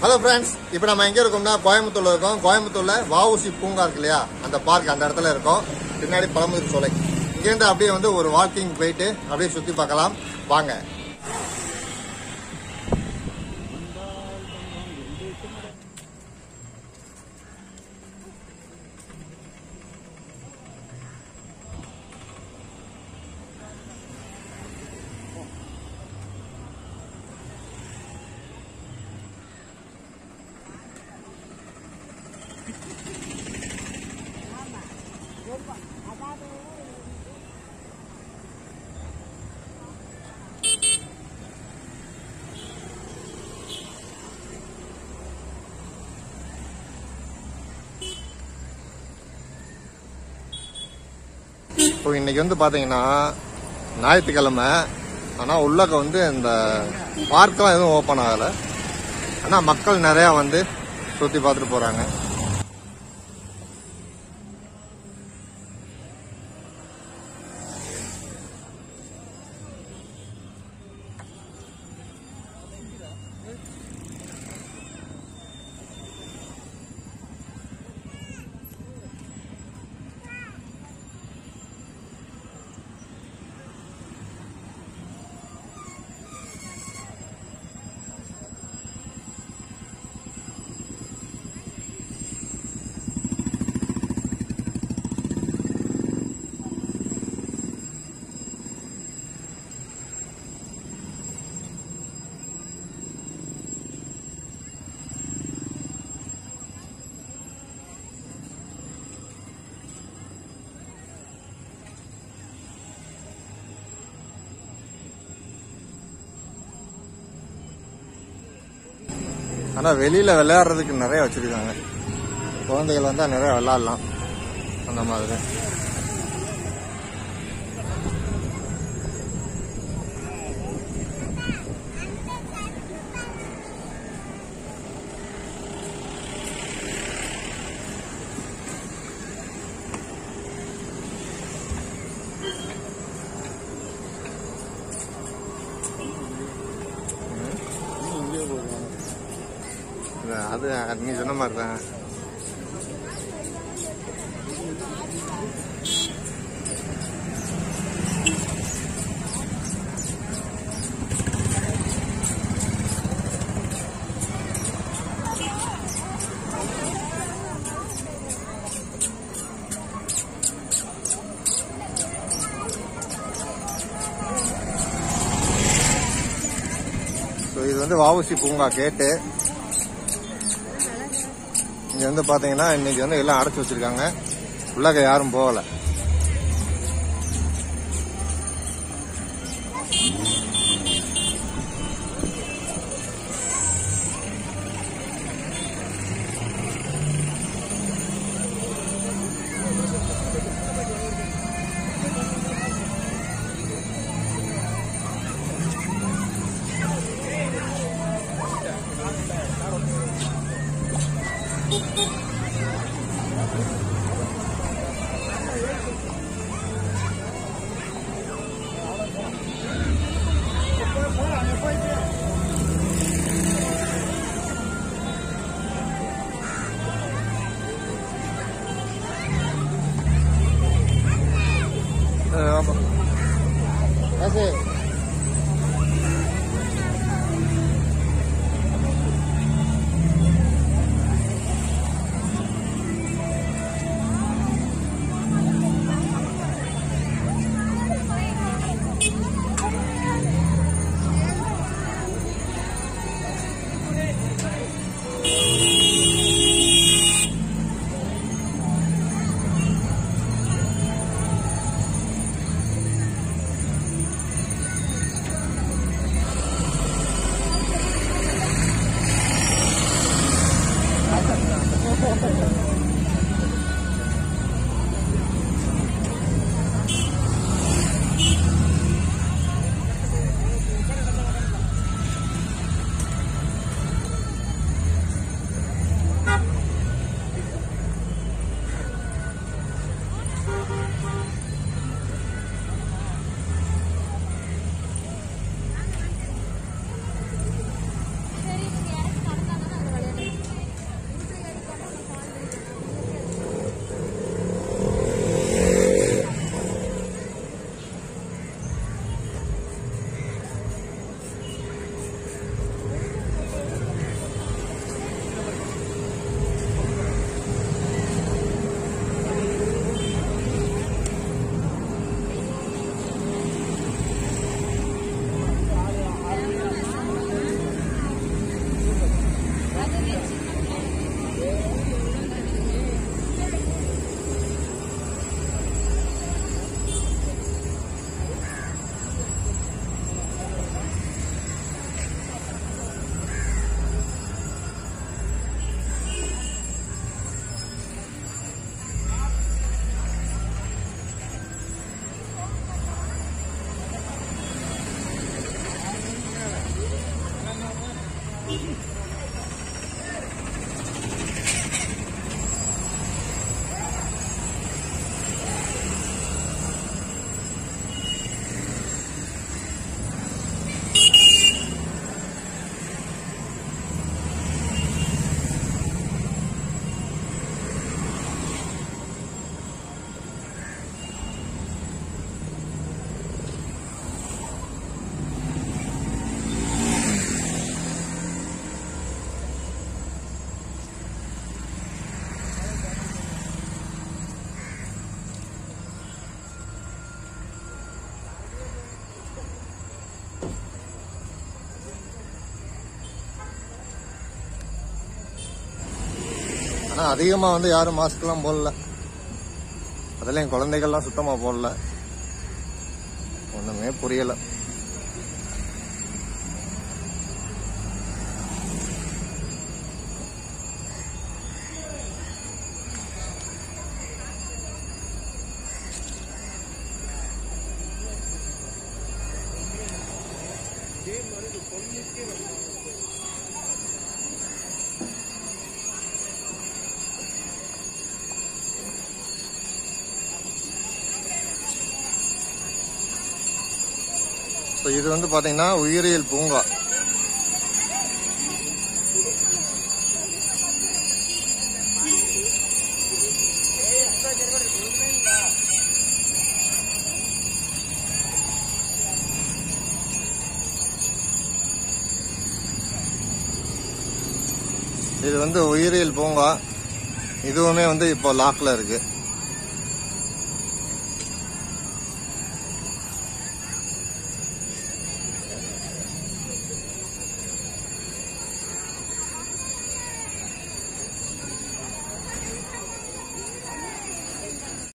Hello friends இப்போ நம்ம எங்கே இருக்கோம்னா கோயம்புத்தூர்ல இருக்கோம் கோயம்புத்தூர்ல வஉசி பூங்கா இருக்கு இல்லையா அந்த பார்க் அந்த இடத்துல இருக்கோம் பின்னாடி பழமுதிர் சோலை இங்கேருந்து அப்படியே வந்து ஒரு வாக்கிங் போயிட்டு அப்படியே சுற்றி பார்க்கலாம் வாங்க இப்போ இன்னைக்கு வந்து பாத்தீங்கன்னா ஞாயிற்றுக்கிழமை ஆனா உள்ளக்க வந்து இந்த பார்க்கெல்லாம் எதுவும் ஓப்பன் ஆகல ஆனா மக்கள் நிறைய வந்து சுத்தி பார்த்துட்டு போறாங்க ஆனா வெளியில விளையாடுறதுக்கு நிறைய வச்சிருக்காங்க குழந்தைகள் வந்தா நிறைய விளையாடலாம் அந்த மாதிரி இல்ல, அது நீ சொன்ன மாதிரி தான் ஸோ இது வந்து வஉசி பூங்கா கேட்டு இங்க வந்து பாத்தீங்கன்னா இன்னைக்கு வந்து எல்லாம் அடைச்சு வச்சிருக்காங்க உள்ளக யாரும் போகல அஹ் ஆமா. காசு. ஆனா அதிகமா வந்து யாரும் மாஸ்க் எல்லாம் போடல அதெல்லாம் என் குழந்தைகள்லாம் சுத்தமா போடல ஒண்ணுமே புரியல ஸோ இது வந்து பாத்தீங்கன்னா உயிரியல் பூங்கா இது வந்து உயிரியல் பூங்கா இதுவுமே வந்து இப்போ லாக்ல இருக்கு